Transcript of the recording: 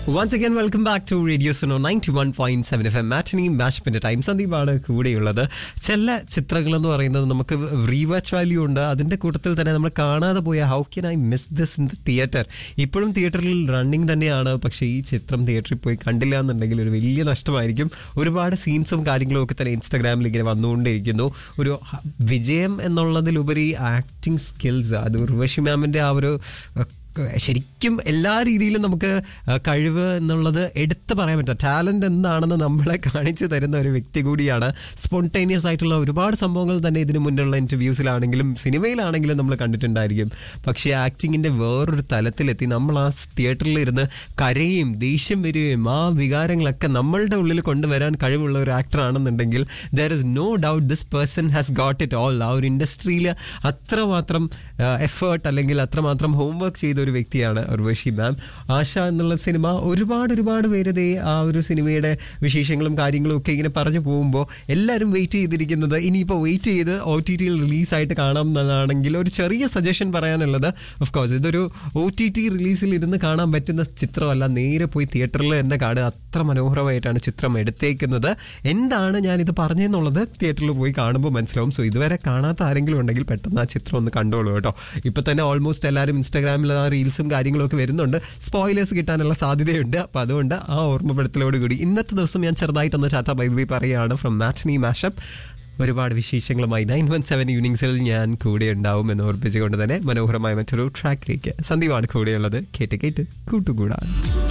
once again welcome back to radio Suno ninety one point seven F M matinee മാഷ്പിന്റെ time സന്ദീപാണ് കൂടെയുള്ളത് ചില ചിത്രങ്ങൾ എന്ന് പറയുന്നത് നമുക്ക് റീവാച്ച് വാല്യൂ ഉണ്ട് അതിന്റെ കൂട്ടത്തിൽ തന്നെ നമ്മൾ കാണാതെ പോയ how can I miss this in the theatre ഇപ്പോഴും തിയേറ്ററിൽ റണ്ണിങ് തന്നെയാണ് പക്ഷേ ഈ ചിത്രം തിയേറ്ററിൽ പോയി കണ്ടില്ല എന്നുണ്ടെങ്കിൽ ഒരു വലിയ നഷ്ടമായിരിക്കും ഒരുപാട് സീൻസും കാര്യങ്ങളും ഒക്കെ തന്നെ ഇൻസ്റ്റാഗ്രാമിൽ ഇങ്ങനെ വന്നുകൊണ്ടിരിക്കുന്നു ഒരു ഹ- വിജയം എന്നുള്ളതിലുപരി ആക്ടിങ് സ്കിൽസ് അത് ഉർവശി മാമിന്റെ ആ ഒരു അഹ്, ശരിക്കും എല്ലാ രീതിയിലും നമുക്ക് ആ, കഴിവ് എന്നുള്ളത് എടുത്തു പറയാൻ പറ്റും ടാലന്റ് എന്താണെന്ന് നമ്മളെ കാണിച്ചു തരുന്ന ഒരു വ്യക്തി കൂടിയാണ് സ്പോണ്ടേനിയസ് ആയിട്ടുള്ള ഒരുപാട് സംഭവങ്ങൾ തന്നെ ഇതിനു മുന്നുള്ള ഇന്റർവ്യൂസിലാണെങ്കിലും സിനിമയിലാണെങ്കിലും നമ്മൾ കണ്ടിട്ടുണ്ടായിരിക്കും പക്ഷേ ആക്ടിങ്ങിന്റെ വേറൊരു തലത്തിലെത്തി നമ്മൾ ആ തിയേറ്ററിൽ ഇരുന്ന് കരയും ദേഷ്യം വരികയും ആ വികാരങ്ങളൊക്കെ നമ്മളുടെ ഉള്ളിൽ കൊണ്ടുവരാൻ കഴിവുള്ള ഒരു ആക്ടർ ആണെന്നുണ്ടെങ്കിൽ there is no doubt this person has got it all ആ ഒരു ഇൻഡസ്ട്രിയിൽ അത്രമാത്രം എഫേർട്ട് അല്ലെങ്കിൽ അത്രമാത്രം ഹോംവർക്ക് ചെയ്ത ഒരു വ്യക്തിയാണ് ഉർവശി മാം ആശ എന്നുള്ള സിനിമ ഒരുപാട് ഒരുപാട് പേര് ദേ ആ ഒരു സിനിമയുടെ വിശേഷങ്ങളും കാര്യങ്ങളും ഒക്കെ ഇങ്ങനെ പറഞ്ഞു പോകുമ്പോൾ എല്ലാവരും വെയിറ്റ് ചെയ്തിരിക്കുന്നത് ഇനിയിപ്പോൾ വെയിറ്റ് ചെയ്ത് ഒ ടി ടിയിൽ റിലീസായിട്ട് കാണാം എന്നതാണെങ്കിൽ ഒരു ചെറിയ സജഷൻ പറയാനുള്ളത് ഓഫ് കോഴ്സ് ഇതൊരു ഒ ടി ടി റിലീസിൽ ഇരുന്ന് കാണാൻ പറ്റുന്ന ചിത്രമല്ല നേരെ പോയി തിയേറ്ററിൽ തന്നെ കാണുക അത്ര മനോഹരമായിട്ടാണ് ചിത്രം എടുത്തേക്കുന്നത് എന്താണ് ഞാനിത് പറഞ്ഞതെന്നുള്ളത് തിയേറ്ററിൽ പോയി കാണുമ്പോൾ മനസ്സിലാവും സോ ഇതുവരെ കാണാത്ത ആരെങ്കിലും ഉണ്ടെങ്കിൽ പെട്ടെന്ന് ആ ചിത്രം ഒന്ന് കണ്ടോളൂ കേട്ടോ ഇപ്പൊ തന്നെ ഓൾമോസ്റ്റ് എല്ലാവരും ഇൻസ്റ്റാഗ്രാമിൽ ആ റീൽസും കാര്യങ്ങളും ഒക്കെ വരുന്നുണ്ട് സ്പോയിലേഴ്സ് കിട്ടാനുള്ള സാധ്യതയുണ്ട് അപ്പൊ അതുകൊണ്ട് ആ ഓർമ്മപ്പെടുത്തലോട് കൂടി ഇന്നത്തെ ദിവസം ഞാൻ ചെറുതായിട്ടൊന്ന് ചാറ്റ ബൈ ബൈ പറയുകയാണ് ഫ്രം മാറ്റ്നി മാഷപ്പ് ഒരുപാട് വിശേഷങ്ങളുമായി നയൻ വൺ സെവൻ ഈവനിങ്സിൽ ഞാൻ കൂടെ ഉണ്ടാവും എന്ന് ഓർപ്പിച്ചുകൊണ്ട് തന്നെ മനോഹരമായ മറ്റൊരു ട്രാക്കിലേക്ക് സന്ദീപാണ് കൂടെയുള്ളത് കേട്ട് കേട്ട് കൂട്ടുകൂടാൻ